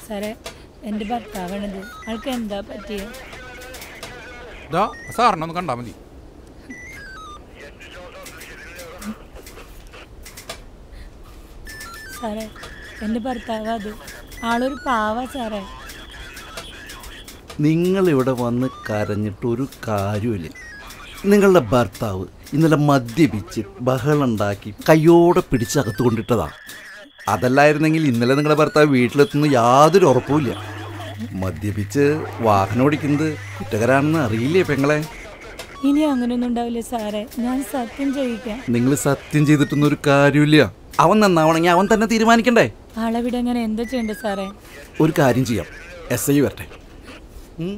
സാറേ എൻ്റെ ഭർത്താവാണിത് ആൾക്ക് എന്താ പറ്റിയ ഇതാ സാറിനെ ഒന്ന് കണ്ടാൽ മതി സാറേ എൻ്റെ ഭർത്താവ് അത് ആളൊരു പാവ സാറേ നിങ്ങൾ ഇവിടെ വന്ന് കരഞ്ഞിട്ടൊരു കാര്യമില്ല നിങ്ങളുടെ ഭർത്താവ് ഇന്നലെ മദ്യപിച്ച് ബഹളുണ്ടാക്കി കയ്യോടെ പിടിച്ചകത്ത് കൊണ്ടിട്ടതാ അതല്ലായിരുന്നെങ്കിൽ ഇന്നലെ നിങ്ങളുടെ ഭർത്താവ് വീട്ടിലെത്തുന്ന യാതൊരു ഉറപ്പുമില്ല മദ്യപിച്ച് വാഹനം ഓടിക്കുന്നത് കുറ്റകരാണെന്ന് അറിയില്ലേ പെങ്ങളെ ഇനി അങ്ങനെയൊന്നും ഉണ്ടാവില്ല സാറേ ഞാൻ സത്യം ചെയ്യിക്കാം നിങ്ങൾ സത്യം ചെയ്തിട്ടൊന്നും ഒരു കാര്യമില്ല അവൻ നന്നാവണമെങ്കിൽ അവൻ തന്നെ തീരുമാനിക്കണ്ടേ ആളെ വിടാൻ ഞാൻ എന്താ ചെയ്യണ്ടേ സാറേ ഒരു കാര്യം ചെയ്യാം എസ് ഐ വരട്ടെ ഉം.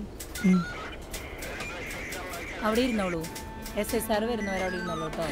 അവിടെ ഇരുന്നോളൂ എസ് ഐ സാറ് വരുന്നവർ അവിടെ ഇരുന്നോളൂ കേട്ടോ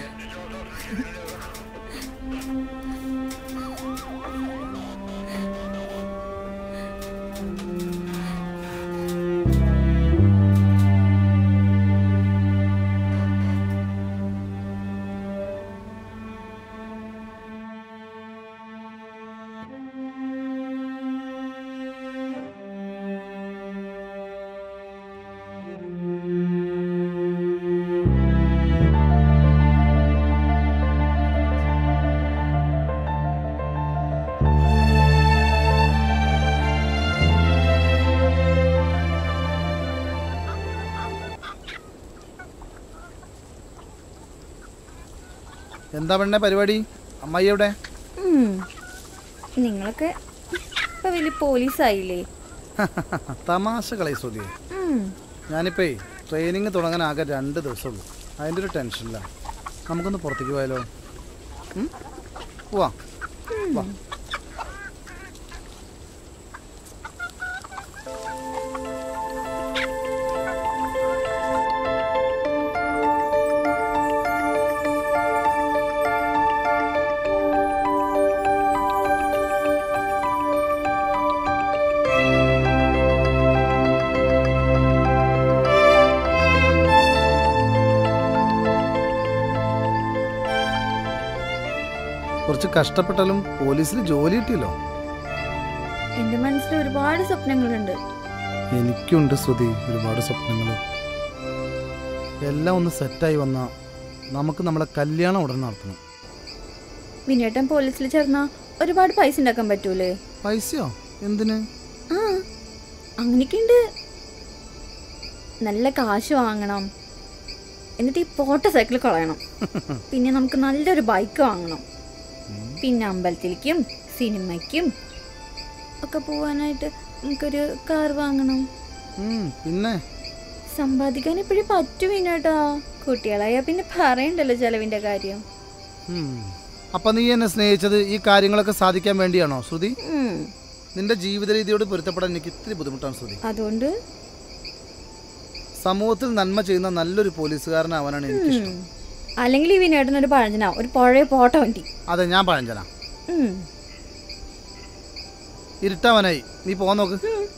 എന്താ പെണ്ണെ പരിപാടി അമ്മായി എവിടെ ഉം. നിങ്ങളൊക്കെ ഇപ്പൊ വലിയ പോലീസായില്ലേ തമാശ കളി ശ്രുതി ഉം. ഞാനിപ്പേ ട്രെയിനിങ് തുടങ്ങാൻ ആകെ രണ്ട് ദിവസമുള്ളൂ അതിൻ്റെ ഒരു ടെൻഷനില്ല നമുക്കൊന്ന് പുറത്തേക്ക് പോയാലോ ഉം? പോവാ വാ കുറച്ച് കഷ്ടപ്പെട്ടാലും പോലീസിൽ ജോലി കിട്ടിയല്ലോ എന്റെ മനസ്സിൽ ഒരുപാട് സ്വപ്നങ്ങളുണ്ട് എനിക്കുണ്ട് ശ്രുതി ഒരുപാട് സ്വപ്നങ്ങൾ എല്ലാം ഒന്ന് സെറ്റായി വന്നാൽ നമുക്ക് നമ്മളെ കല്യാണം ഉടനെ നടത്തണം വിനേട്ടൻ പോലീസിൽ ചേർന്നാ ഒരുപാട് പൈസ ഉണ്ടാക്കാൻ പറ്റൂലേ പൈസയോ എന്തിന് ആ അങ്ങനെയൊക്കെയുണ്ട് നല്ല കാശ് വാങ്ങണം എന്നിട്ട് ഈ പോട്ട സൈക്കിൾ കളയണം പിന്നെ നമുക്ക് നല്ലൊരു ബൈക്ക് വാങ്ങണം പിന്നെ അമ്പലത്തിലേക്കും സിനിമയ്ക്കും ഒക്കെ പോവാനായിട്ട് നമുക്കൊരു കാർ വാങ്ങണം ഉം, പിന്നെ സമ്പാദിക്കാൻ ഇപ്പോഴും പറ്റും വിനോട്ടാ കുട്ടികളായ പിന്നെ പറയണ്ടല്ലോ ചെലവിന്റെ കാര്യം ഉം. അപ്പൊ നീ എന്നെ സ്നേഹിച്ചത് ഈ കാര്യങ്ങളൊക്കെ സാധിക്കാൻ വേണ്ടിയാണോ ശ്രുതി ഉം. നിന്റെ ജീവിത രീതിയോട് പൊരുത്തപ്പെടാൻ എനിക്ക് ഇത്തിരി ബുദ്ധിമുട്ടാണ് ശ്രുതി അതുകൊണ്ട് സമൂഹത്തിൽ നന്മ ചെയ്യുന്ന നല്ലൊരു പോലീസുകാരനാവാനാണ് എനിക്കിഷ്ടം ഉം. അല്ലെങ്കിൽ ഈ വിനോട്ടനൊരു പഴഞ്ചനാ ഒരു പഴയ പോട്ട വണ്ടി അതെ ഞാൻ പഴഞ്ചന ഉം. ഇരുട്ടാവനായി നീ പോവാൻ നോക്ക്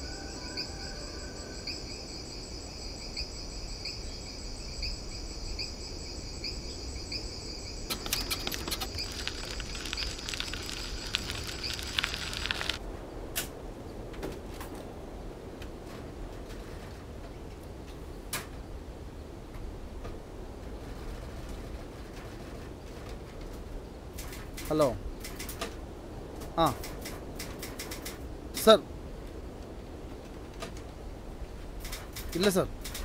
ഹലോ ആ സർ ഇല്ല സർ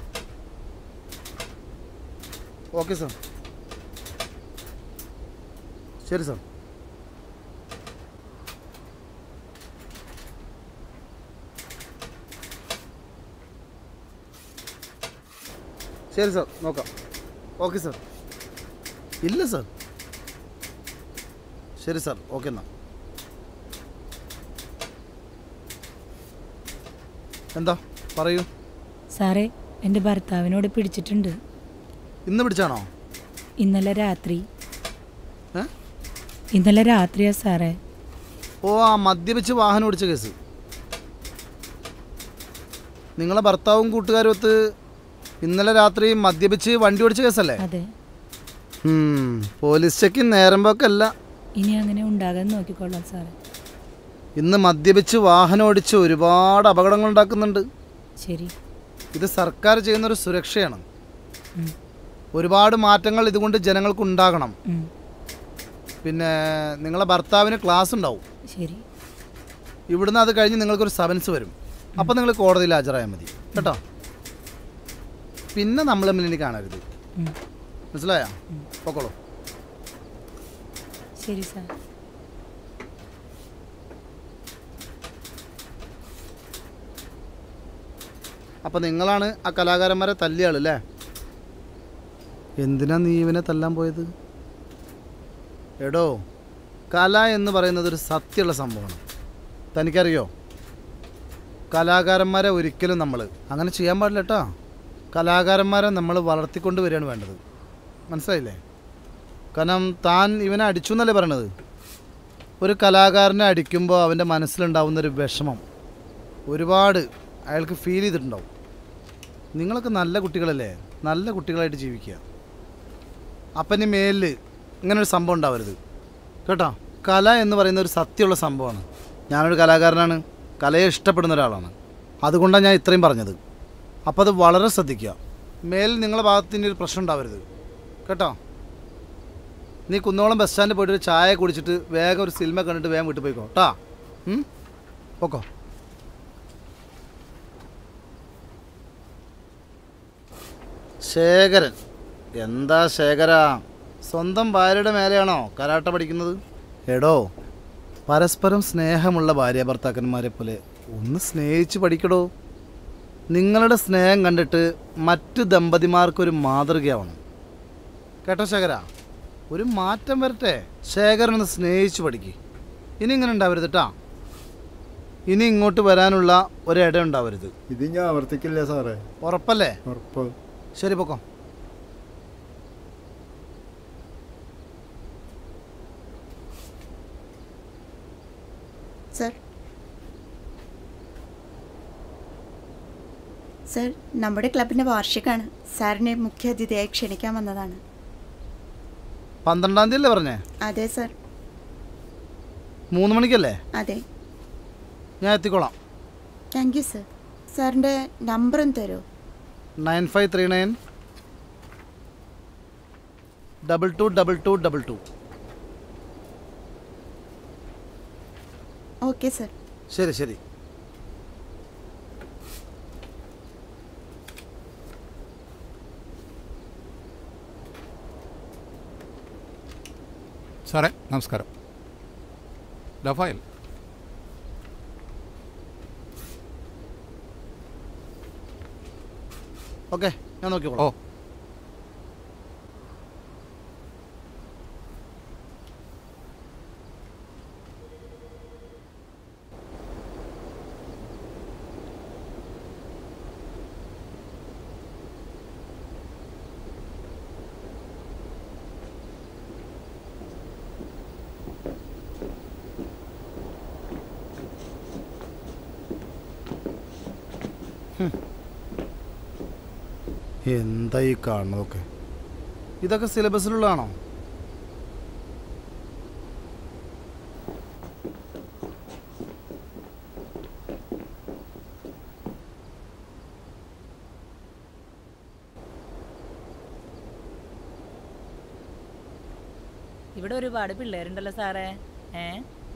ഓക്കെ സർ ശരി സർ ശരി സർ നോക്കാം ഓക്കെ സർ ഇല്ല സർ ശരി സർ ഓക്കെ എന്നാ എന്താ പറയൂ സാറേ എൻ്റെ ഭർത്താവിനോട് പിടിച്ചിട്ടുണ്ട് ഇന്ന് പിടിച്ചാണോ ഇന്നലെ രാത്രി ഏ? ഇന്നലെ രാത്രിയാ സാറേ ഓ ആ മദ്യപിച്ച് വാഹനം ഓടിച്ച കേസ് നിങ്ങളെ ഭർത്താവും കൂട്ടുകാരും ഒത്ത് ഇന്നലെ രാത്രി മദ്യപിച്ച് വണ്ടി ഓടിച്ച കേസല്ലേ അതെ ഉം, പോലീസ് ചെക്ക് നേരം പോക്കല്ല ഇനി അങ്ങനെ ഉണ്ടാകാൻ നോക്കിക്കൊള്ളാം സാറേ ഇന്ന് മദ്യപിച്ച് വാഹനം ഓടിച്ച് ഒരുപാട് അപകടങ്ങൾ ഉണ്ടാക്കുന്നുണ്ട് ശരി ഇത് സർക്കാർ ചെയ്യുന്നൊരു സുരക്ഷയാണ് ഉം. ഒരുപാട് മാറ്റങ്ങൾ ഇതുകൊണ്ട് ജനങ്ങൾക്ക് ഉണ്ടാകണം ഉം. പിന്നെ നിങ്ങളെ ഭർത്താവിന് ക്ലാസ് ഉണ്ടാവും ശരി ഇവിടുന്ന് അത് കഴിഞ്ഞ് നിങ്ങൾക്കൊരു സവൻസ് വരും അപ്പം നിങ്ങൾ കോടതിയിൽ ഹാജരായാൽ മതി കേട്ടോ പിന്നെ നമ്മൾ മുന്നിൽ കാണരുത് ഉം. മനസ്സിലായോ പൊക്കോളൂ ശരി സാർ അപ്പം നിങ്ങളാണ് ആ കലാകാരന്മാരെ തല്ലിയ ആളല്ലേ എന്തിനാ നീ ഇവനെ തല്ലാൻ പോയത് എടോ കല എന്ന് പറയുന്നത് ഒരു സത്യമുള്ള സംഭവമാണ് തനിക്കറിയോ കലാകാരന്മാരെ ഒരിക്കലും നമ്മൾ അങ്ങനെ ചെയ്യാൻ പാടില്ല കേട്ടോ കലാകാരന്മാരെ നമ്മൾ വളർത്തിക്കൊണ്ട് വരികയാണ് വേണ്ടത് മനസ്സിലായില്ലേ കാരണം താൻ ഇവനെ അടിച്ചു എന്നല്ലേ പറയണത് ഒരു കലാകാരനെ അടിക്കുമ്പോൾ അവൻ്റെ മനസ്സിലുണ്ടാവുന്ന ഒരു വിഷമം ഒരുപാട് അയാൾക്ക് ഫീൽ ചെയ്തിട്ടുണ്ടാവും നിങ്ങളൊക്കെ നല്ല കുട്ടികളല്ലേ നല്ല കുട്ടികളായിട്ട് ജീവിക്കുക അപ്പം ഇനി മേലിൽ ഇങ്ങനെ ഒരു സംഭവം ഉണ്ടാവരുത് കേട്ടോ കല എന്ന് പറയുന്ന ഒരു സത്യമുള്ള സംഭവമാണ് ഞാനൊരു കലാകാരനാണ് കലയെ ഇഷ്ടപ്പെടുന്ന ഒരാളാണ് അതുകൊണ്ടാണ് ഞാൻ ഇത്രയും പറഞ്ഞത് അപ്പോൾ അത് വളരെ ശ്രദ്ധിക്കുക മേലിൽ നിങ്ങളുടെ ഭാഗത്ത് ഇനി ഒരു പ്രശ്നം ഉണ്ടാവരുത് കേട്ടോ നീ കുന്നോളം ബസ് സ്റ്റാൻഡിൽ പോയിട്ട് ഒരു ചായ കുടിച്ചിട്ട് വേഗം ഒരു സിനിമ കണ്ടിട്ട് വേഗം വീട്ടിൽ പോയിക്കോ കേട്ടാ ഉം? പോക്കോ ശേഖരൻ എന്താ ശേഖര സ്വന്തം ഭാര്യയുടെ മേലെയാണോ കരാട്ട പഠിക്കുന്നത് എടോ പരസ്പരം സ്നേഹമുള്ള ഭാര്യ ഭർത്താക്കന്മാരെ പോലെ ഒന്ന് സ്നേഹിച്ച് പഠിക്കടോ നിങ്ങളുടെ സ്നേഹം കണ്ടിട്ട് മറ്റു ദമ്പതിമാർക്കൊരു മാതൃകയാവണം കേട്ടോ ശേഖര ഒരു മാറ്റം വരട്ടെ ശേഖരനൊന്ന് സ്നേഹിച്ച് പഠിക്ക് ഇനി ഇങ്ങനെ ഉണ്ടാവരുത് കേട്ടാ ഇനി ഇങ്ങോട്ട് വരാനുള്ള ഒരിടം ഉണ്ടാവരുത് ഇത് ഞാൻ ആവർത്തിക്കില്ല സാറേ ഉറപ്പല്ലേ ഉറപ്പ് ശരി പൊക്കോ സർ സർ നമ്മുടെ ക്ലബിൻ്റെ വാർഷികമാണ് സാറിനെ മുഖ്യ അതിഥിയായി ക്ഷണിക്കാൻ വന്നതാണ് പന്ത്രണ്ടാം തീയതി അല്ലേ പറഞ്ഞേ അതെ സർ മൂന്ന് മണിക്കല്ലേ അതെ ഞാൻ എത്തിക്കോളാം താങ്ക് യു സർ സാറിൻ്റെ നമ്പറും തരുമോ nine five three nine double two double two double two okay sir ശരി ശരി സാറേ നമസ്കാരം ദാ ഫയൽ ഓക്കെ ഞാൻ ഓ നോക്കിക്കോളാം എന്താ ഈ കാണുന്നതൊക്കെ ഇതൊക്കെ സിലബസിലുള്ളതാണോ ഇവിടെ ഒരുപാട് പിള്ളേരുണ്ടല്ലോ സാറേ ഏ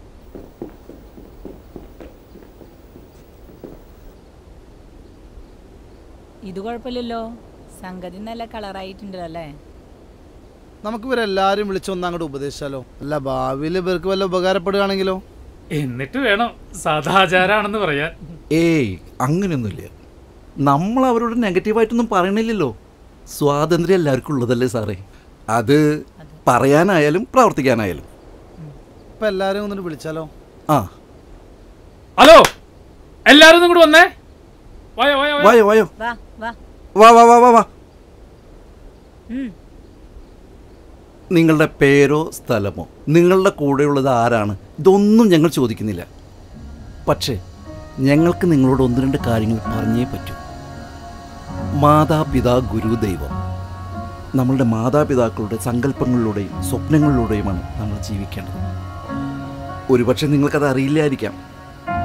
ഇത് കുഴപ്പമില്ലല്ലോ സംഗതി നല്ല കളറായിട്ടുണ്ടല്ലോ അല്ലേ നമുക്ക് ഇവരെല്ലാവരും വിളിച്ചൊന്ന് അങ്ങോട്ട് ഉപദേശിച്ചാലോ അല്ല ഭാവിയിൽ ഇവർക്ക് വല്ല ഉപകാരപ്പെടുകയാണെങ്കിലോ എന്നിട്ട് വേണം സദാചാരാണെന്ന് പറയാൻ ഏയ് അങ്ങനെയൊന്നുമില്ല നമ്മൾ അവരോട് നെഗറ്റീവായിട്ടൊന്നും പറയണില്ലല്ലോ സ്വാതന്ത്ര്യം എല്ലാവർക്കും ഉള്ളതല്ലേ സാറേ അത് പറയാനായാലും പ്രവർത്തിക്കാനായാലും ഇപ്പം എല്ലാവരും ഒന്നിട്ട് വിളിച്ചാലോ ആ ഹലോ എല്ലാരും കൂടെ വന്നേ വായോ വായോ വായോ. വായോ വായോ വാ വാ വാ വാ വാ വാ വാ ഉം. നിങ്ങളുടെ പേരോ സ്ഥലമോ നിങ്ങളുടെ കൂടെയുള്ളത് ആരാണ് ഇതൊന്നും ഞങ്ങൾ ചോദിക്കുന്നില്ല പക്ഷേ ഞങ്ങൾക്ക് നിങ്ങളോട് ഒന്ന് രണ്ട് കാര്യങ്ങൾ പറഞ്ഞേ പറ്റൂ മാതാപിതാ ഗുരു ദൈവം നമ്മളുടെ മാതാപിതാക്കളുടെ സങ്കല്പങ്ങളിലൂടെയും സ്വപ്നങ്ങളിലൂടെയുമാണ് നമ്മൾ ജീവിക്കേണ്ടത് ഒരുപക്ഷെ നിങ്ങൾക്കത് അറിയില്ലായിരിക്കാം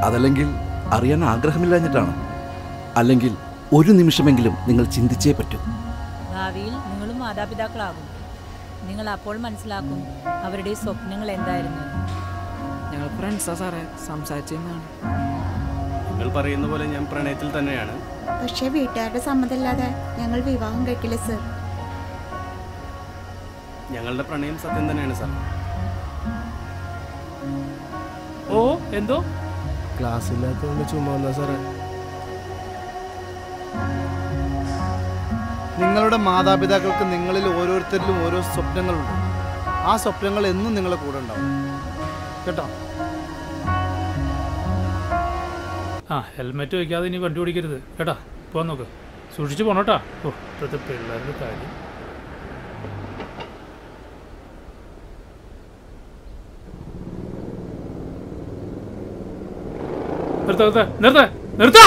അതല്ലെങ്കിൽ അറിയാൻ ആഗ്രഹമില്ലാഞ്ഞിട്ടാണ് അല്ലെങ്കിൽ ഒരു നിമിഷമെങ്കിലും നിങ്ങൾ ചിന്തിച്ചേ പറ്റൂ ഭാവിയിൽ നിങ്ങളും മാതാപിതാക്കളാകും നിങ്ങൾ അപ്പോൾ മനസ്സിലാക്കും അവരുടെ സ്വപ്നങ്ങൾ എന്തായിരുന്നു ഞങ്ങൾ ഫ്രണ്ട്സാ സാറേ സംസാരിച്ചെന്നാണ് നിങ്ങൾ പറയുന്ന പോലെ ഞാൻ പ്രണയത്തിൽ തന്നെയാണ് പക്ഷേ വീട്ടുകാരുടെ സമ്മതമില്ലാതെ ഞങ്ങൾ വിവാഹം കഴിക്കില്ല സർ ഞങ്ങളുടെ പ്രണയം സത്യം തന്നെയാണ് സാർ ഓ എന്തോ ക്ലാസ് ഇല്ലാത്തതുകൊണ്ട് ചുമ്മാ വന്നാ സാറേ നിങ്ങളുടെ മാതാപിതാക്കൾക്ക് നിങ്ങളിൽ ഓരോരുത്തരിലും ഓരോ സ്വപ്നങ്ങളുണ്ട് ആ സ്വപ്നങ്ങൾ എന്നും നിങ്ങളെ കൂടെ ഉണ്ടാവും കേട്ടോ ആ ഹെൽമെറ്റ് വയ്ക്കാതെ ഇനി വണ്ടി ഓടിക്കരുത് കേട്ടാ പോവാൻ നോക്ക് സൂക്ഷിച്ച് പോണോട്ടാ ഓ ഇപ്പോഴത്തെ പിള്ളേരുടെ കാര്യം നിർത്ത നിർത്ത നിർത്ത നിർത്താ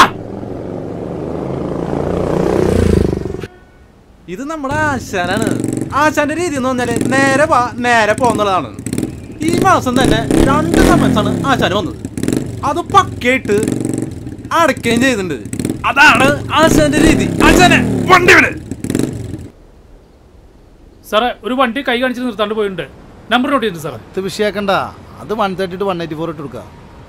ഇത് നമ്മുടെ ആശാനാണ് ആശാന്റെ രീതി എന്ന് പറഞ്ഞാല് നേരെ വാ നേരെ പോന്നുള്ളതാണ് ഈ മാസം തന്നെ രണ്ട് സമയത്താണ് ആശാന് വന്നത് അത് പക്കയായിട്ട് അടയ്ക്കുകയും ചെയ്തിട്ടുണ്ട് അതാണ് ആശാന്റെ രീതി ആശാനെ വണ്ടി വിട് സാറേ ഒരു വണ്ടി കൈ കാണിച്ച് നിർത്താണ്ട് പോയിട്ടുണ്ട് നമ്പർ നോട്ട് ചെയ്തിട്ടുണ്ട് സാറേ ഇത് വിഷയാക്കണ്ട അത് one thirty two one eighty four ഇട്ട് കൊടുക്കുക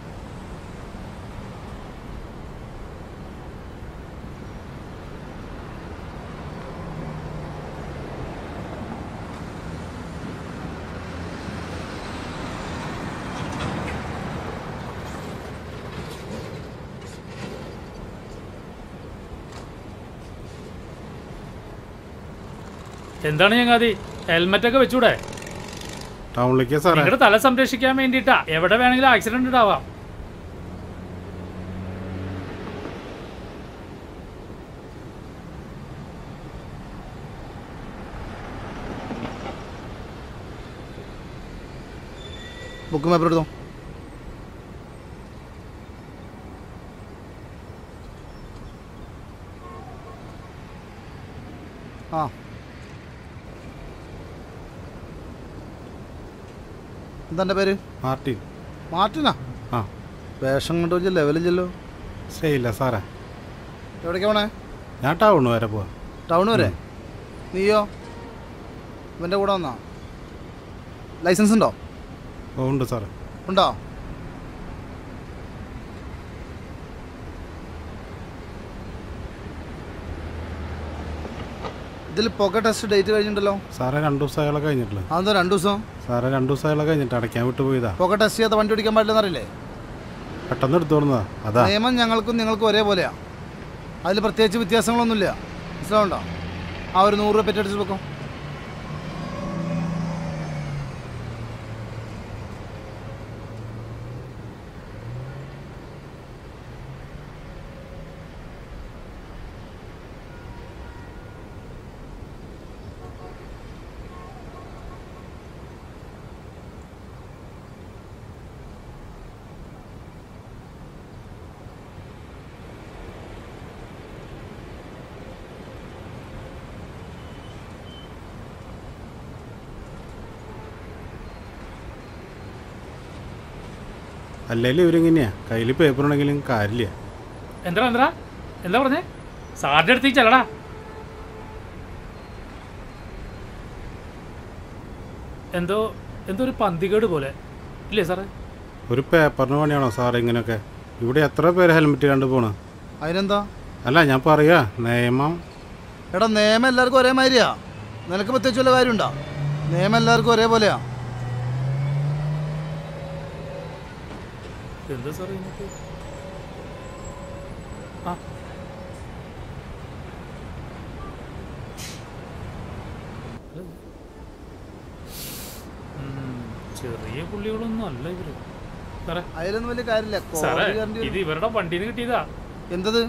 എന്താണ് ഞങ്ങാതി ഹെൽമെറ്റ് ഒക്കെ വെച്ചൂടെ ടൗണിലേക്ക് സാറേ നിങ്ങളുടെ തല സംരക്ഷിക്കാൻ വേണ്ടിയിട്ടാ എവിടെ വേണമെങ്കിലും ആക്സിഡന്റ് ഉണ്ടാവാം ബുക്ക് പേപ്പർ എടുത്തോ ആ എന്താ എൻ്റെ പേര് മാർട്ടിൻ മാർട്ടിനാ ആ വേഷം കണ്ടു വെച്ചാൽ ലെവലില്ലല്ലോ ശരിയില്ല സാറേ എവിടേക്കാ പോണേ ഞാൻ ടൗൺ വരെ പോവാ ടൗൺ വരെ നീയോ ഇവൻ്റെ കൂടെ വന്നാ ലൈസൻസ് ഉണ്ടോ ഓ ഉണ്ട് സാറേ ഉണ്ടോ ഇതിൽ പുക ടെസ്റ്റ് ഡേറ്റ് കഴിഞ്ഞിട്ടുണ്ടല്ലോ സാറേ രണ്ട് ദിവസമായുള്ള കഴിഞ്ഞിട്ടില്ല അതെന്തോ രണ്ടു ദിവസം സാറേ രണ്ട് ദിവസമായുള്ള കഴിഞ്ഞിട്ട് അടയ്ക്കാൻ വിട്ടു പോയതാ പുക ടെസ്റ്റ് ചെയ്യാത്ത വണ്ടി ഓടിക്കാൻ പാടില്ലെന്ന് അറിയില്ലേ പെട്ടെന്ന് എടുത്തോളുന്നതാ അതാ നിയമം ഞങ്ങൾക്കും നിങ്ങൾക്കും ഒരേപോലെയാ അതിൽ പ്രത്യേകിച്ച് വ്യത്യാസങ്ങളൊന്നുമില്ല മനസ്സിലാവുണ്ടോ ആ ഒരു നൂറ് രൂപ പെറ്റടിച്ച് വെക്കും അല്ലെങ്കിൽ ഇവരിങ്ങനെയാ കയ്യിൽ പേപ്പർ ഉണ്ടെങ്കിലും കാര്യമില്ല എന്താ എന്താ എന്താ പറഞ്ഞേ സാറിന്റെ അടുത്തേക്ക് ചെല്ലടാ എന്തോ എന്തോ ഒരു പന്തികേട് പോലെ ഇല്ലേ സാറേ ഒരു പേപ്പറിന് പണിയാണോ സാറേ ഇങ്ങനെയൊക്കെ ഇവിടെ എത്ര പേര് ഹെൽമെറ്റ് കണ്ടു പോണ് അതിനെന്താ അല്ല ഞാൻ പറയാ നിയമം എടാ നിയമം എല്ലാവർക്കും ഒരേ മാതിരിയാ നിനക്ക് പ്രത്യേകിച്ച് വല്ല കാര്യമുണ്ടോ നിയമം എല്ലാവർക്കും ഒരേപോലെയാ എന്താ സാറേ ഇതിനകത്ത്? ആ ഉം, ചെറിയ പുള്ളികളൊന്നും അല്ല ഇവര് സാറേ അതിലൊന്നും വലിയ കാര്യമില്ല സാറേ കോടതി കയറേണ്ടി ഇത് വരും. ഇവരുടെ വണ്ടിയിൽ നിന്ന് കിട്ടിയതാ എന്തത്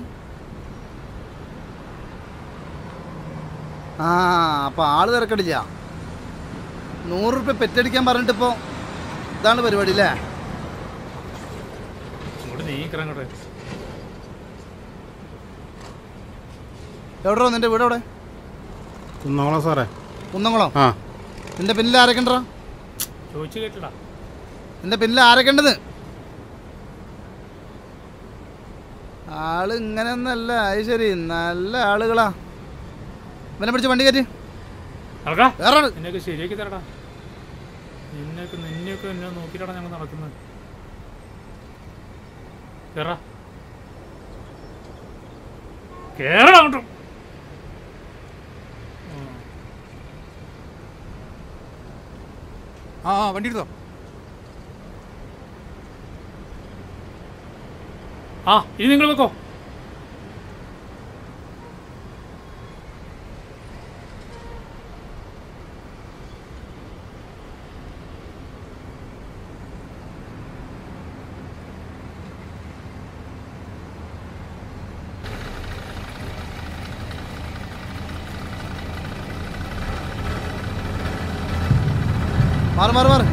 ആ അപ്പൊ ആള് തിരക്കടില്ല നൂറ് റുപ്യ പെറ്റടിക്കാൻ പറഞ്ഞിട്ടിപ്പോ ഇതാണ് പരിപാടി അല്ലേ ഇങ്ങോട്ട് നീക്കണം അങ്ങോട്ട് എവിടെ നിന്റെ വീട് എവിടെ കുന്നോളാം സാറേ കുന്നംകുളം ആ നിന്റെ പിന്നിൽ ആരൊക്കെ ഉണ്ടോ ചോദിച്ചു കേട്ടടാ നിന്റെ പിന്നിൽ ആരൊക്കെ ഉണ്ടെന്ന് ആള് ഇങ്ങനെയൊന്നല്ല അത് ശരി നല്ല ആളുകളാ ഇവനെ പിടിച്ച് വണ്ടി കയറ്റി നടക്കാ വേറെ നിന്നെയൊക്കെ ശരിയാക്കി തരടാ നിന്നെയൊക്കെ നിന്നെയൊക്കെ എന്നെ നോക്കിയിട്ടാണ് ഞങ്ങൾ നടക്കുന്നത് കേറാ കേറടാ അങ്ങോട്ട് ആ ആ, വണ്ടി എടുത്തോ ആ ഇനി നിങ്ങൾ വെക്കോ മാറ് മാറ് മാറ്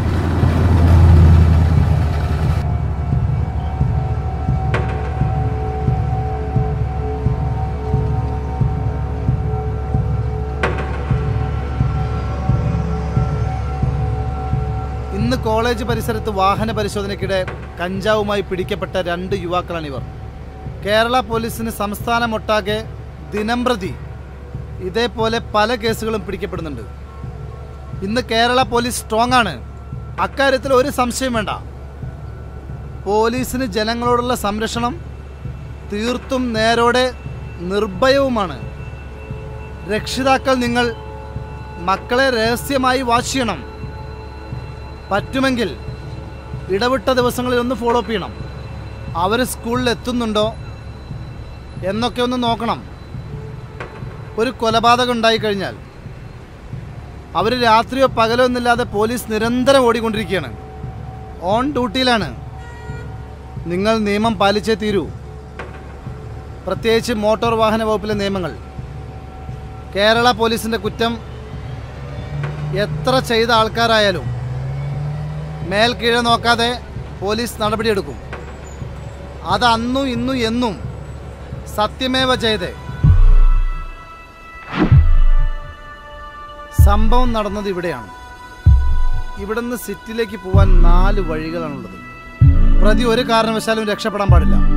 ഇന്ന് കോളേജ് പരിസരത്ത് വാഹന പരിശോധനയ്ക്കിടെ കഞ്ചാവുമായി പിടിക്കപ്പെട്ട രണ്ട് യുവാക്കളാണിവർ കേരള പോലീസിന് സംസ്ഥാനമൊട്ടാകെ ദിനംപ്രതി ഇതേപോലെ പല കേസുകളും പിടിക്കപ്പെടുന്നുണ്ട് ഇന്ന് കേരള പോലീസ് സ്ട്രോങ് ആണ് അക്കാര്യത്തിൽ ഒരു സംശയം വേണ്ട പോലീസിന് ജനങ്ങളോടുള്ള സംരക്ഷണം തീർത്തും നേരോടെ നിർഭയവുമാണ് രക്ഷിതാക്കൾ നിങ്ങൾ മക്കളെ രഹസ്യമായി വാച്ച് ചെയ്യണം പറ്റുമെങ്കിൽ ഇടവിട്ട ദിവസങ്ങളിൽ ഒന്ന് ഫോളോ അപ്പ് ചെയ്യണം അവർ സ്കൂളിൽ എത്തുന്നുണ്ടോ എന്നൊക്കെ ഒന്ന് നോക്കണം ഒരു കൊലപാതകം ഉണ്ടായിക്കഴിഞ്ഞാൽ അവർ രാത്രിയോ പകലോ ഒന്നില്ലാതെ പോലീസ് നിരന്തരം ഓടിക്കൊണ്ടിരിക്കുകയാണ് ഓൺ ഡ്യൂട്ടിയിലാണ് നിങ്ങൾ നിയമം പാലിച്ചേ തീരൂ പ്രത്യേകിച്ച് മോട്ടോർ വാഹന വകുപ്പിലെ നിയമങ്ങൾ കേരള പോലീസിൻ്റെ കുറ്റം എത്ര ചെയ്ത ആൾക്കാരായാലും മേൽ കീഴെ നോക്കാതെ പോലീസ് നടപടിയെടുക്കും അത് അന്നും ഇന്നും എന്നും സത്യമേവ ചെയ്തേ സംഭവം നടന്നത് ഇവിടെയാണ് ഇവിടുന്ന് സിറ്റിയിലേക്ക് പോവാൻ നാല് വഴികളാണുള്ളത് പ്രതി ഒരു കാരണവശാലും രക്ഷപ്പെടാൻ പാടില്ല